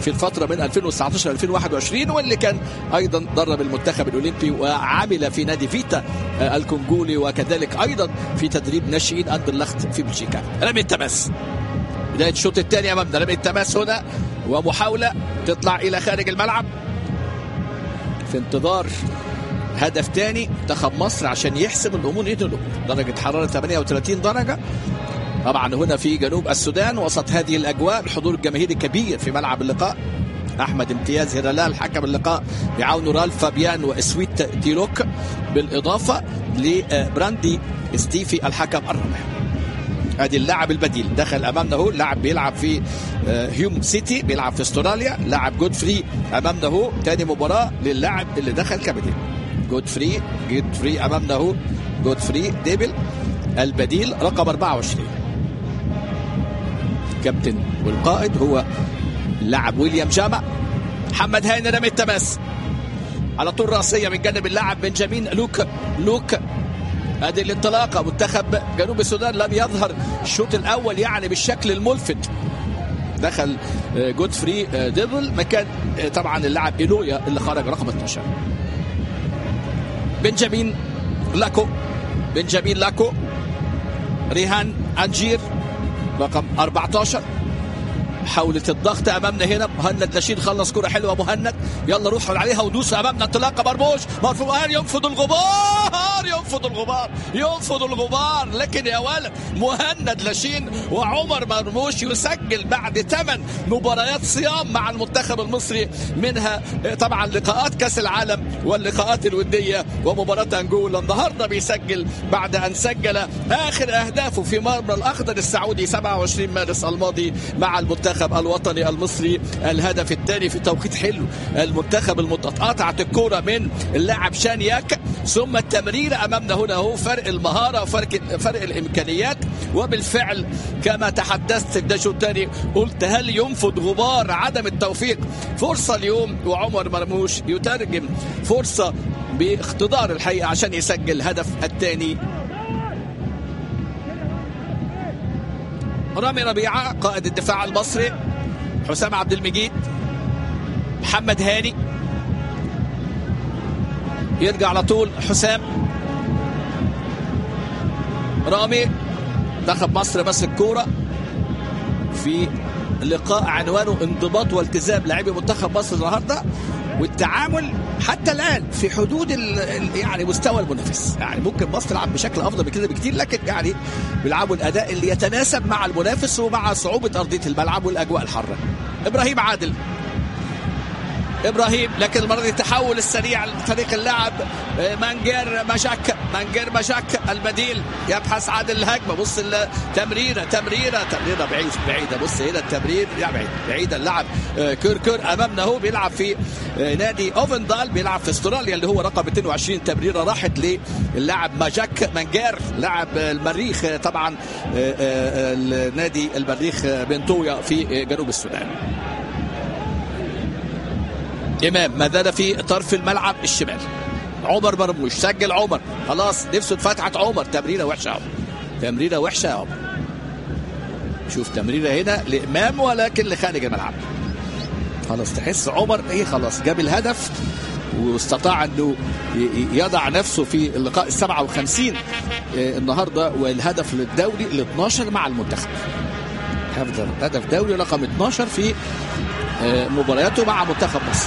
في الفتره من 2019 2021 واللي كان ايضا درب المنتخب الاولمبي وعمل في نادي فيتا الكونغولي وكذلك ايضا في تدريب ناشئين اندرلخت في بلجيكا رمي التماس بدايه الشوط الثاني امامنا رمي التماس هنا ومحاوله تطلع الى خارج الملعب في انتظار هدف تاني منتخب مصر عشان يحسم الامور يدي الامور درجه حراره 38 درجه طبعا هنا في جنوب السودان وسط هذه الاجواء الحضور الجماهيري كبير في ملعب اللقاء احمد امتياز هلال حكم اللقاء بعون رالف فابيان واسويت تيروك بالاضافه لبراندي ستيفي الحكم الرابع ادي اللاعب البديل دخل امامنا اهو لاعب بيلعب في هيوم سيتي بيلعب في استراليا لاعب جود فري امامنا اهو تاني مباراه للاعب اللي دخل كبديل جود فري جود فري امامنا اهو جود فري ديبل البديل رقم 24 كابتن والقائد هو اللاعب ويليام جامع محمد هاني رمي التماس على طول راسيه من جانب اللاعب بنجامين لوك لوك ادي الانطلاقه منتخب جنوب السودان لم يظهر الشوط الاول يعني بالشكل الملفت دخل جودفري ديفل مكان طبعا اللاعب ايلويا اللي خرج رقم 12 بنجامين لاكو بنجامين لاكو ريهان انجير رقم 14 حاولة الضغط امامنا هنا مهند لاشين خلص كرة حلوة مهند يلا روحوا عليها ودوسوا امامنا انطلاقة مرموش مرفوع ينفض الغبار ينفض الغبار ينفض الغبار لكن يا ولد مهند لاشين وعمر مرموش يسجل بعد ثمان مباريات صيام مع المنتخب المصري منها طبعا لقاءات كاس العالم واللقاءات الودية ومباراة انجولا النهارده بيسجل بعد ان سجل اخر اهدافه في مرمى الاخضر السعودي 27 مارس الماضي مع المنتخب المنتخب الوطني المصري الهدف الثاني في توقيت حلو المنتخب المتقاطعة الكرة من اللاعب شانياك ثم التمرير امامنا هنا هو فرق المهارة وفرق فرق الامكانيات وبالفعل كما تحدثت في الشوط الثاني قلت هل ينفض غبار عدم التوفيق فرصة اليوم وعمر مرموش يترجم فرصة باقتدار الحقيقة عشان يسجل الهدف الثاني رامي ربيعة قائد الدفاع المصري حسام عبد المجيد محمد هاني يرجع على طول حسام رامي منتخب مصر ماسك كورة في لقاء عنوانه انضباط والتزام لاعبي منتخب مصر النهارده والتعامل حتى الان في حدود ال يعني مستوى المنافس يعني ممكن مصر تلعب بشكل افضل من كده بكتير لكن يعني بيلعبوا الاداء اللي يتناسب مع المنافس ومع صعوبه ارضيه الملعب والاجواء الحاره ابراهيم عادل ابراهيم لكن المره دي التحول السريع لفريق اللاعب مانجير ماجاك مانجير ماجاك البديل يبحث عن الهجمه بص التمريره تمريره تمريره بعيد بعيده بص هنا التمرير يا بعيد بعيد اللاعب كيركر امامنا هو بيلعب في نادي اوفندال بيلعب في استراليا اللي هو رقم 22 تمريره راحت للاعب ماجاك مانجير لاعب المريخ طبعا نادي المريخ بنتويا في جنوب السودان امام ما زال في طرف الملعب الشمال عمر مرموش سجل عمر خلاص نفسه اتفتحت عمر تمريره وحشه عمر تمريره وحشه يا عمر شوف تمريره هنا لامام ولكن لخارج الملعب خلاص تحس عمر ايه خلاص جاب الهدف واستطاع انه يضع نفسه في اللقاء ال 57 النهارده والهدف للدوري ال 12 مع المنتخب هدف دوري رقم 12 في مبارياته مع منتخب مصر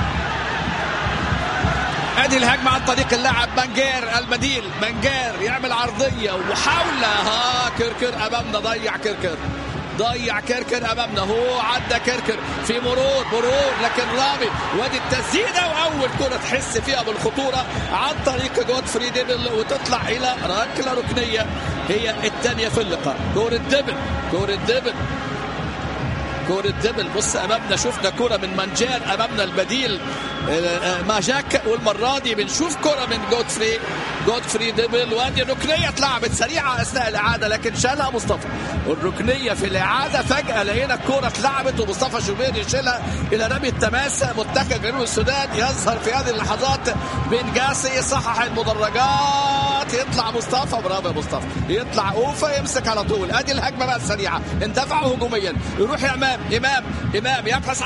ادي الهجمه عن طريق اللاعب مانجير البديل مانجير يعمل عرضيه ومحاوله ها كركر امامنا ضيع كركر ضيع كركر امامنا هو عدى كركر في مرور مرور لكن رامي وادي التسديده واول كره تحس فيها بالخطوره عن طريق جودفري ديبل وتطلع الى ركله ركنيه هي الثانيه في اللقاء كوره ديبل كوره ديبل كورة دبل بص امامنا شفنا كرة من منجان امامنا البديل ماجاك والمرة دي بنشوف كرة من جودفري جودفري دبل وادي الركنية اتلعبت سريعة اثناء الاعادة لكن شالها مصطفى الركنية في الاعادة فجأة لقينا الكرة اتلعبت ومصطفى شوبير يشيلها الى رمي التماس منتخب جنوب السودان يظهر في هذه اللحظات بن جاسي يصحح المدرجات يطلع مصطفى برافو يا مصطفى يطلع اوفا يمسك على طول ادي الهجمة بقى السريعة اندفعوا هجوميا يروح يا امام امام امام يبحث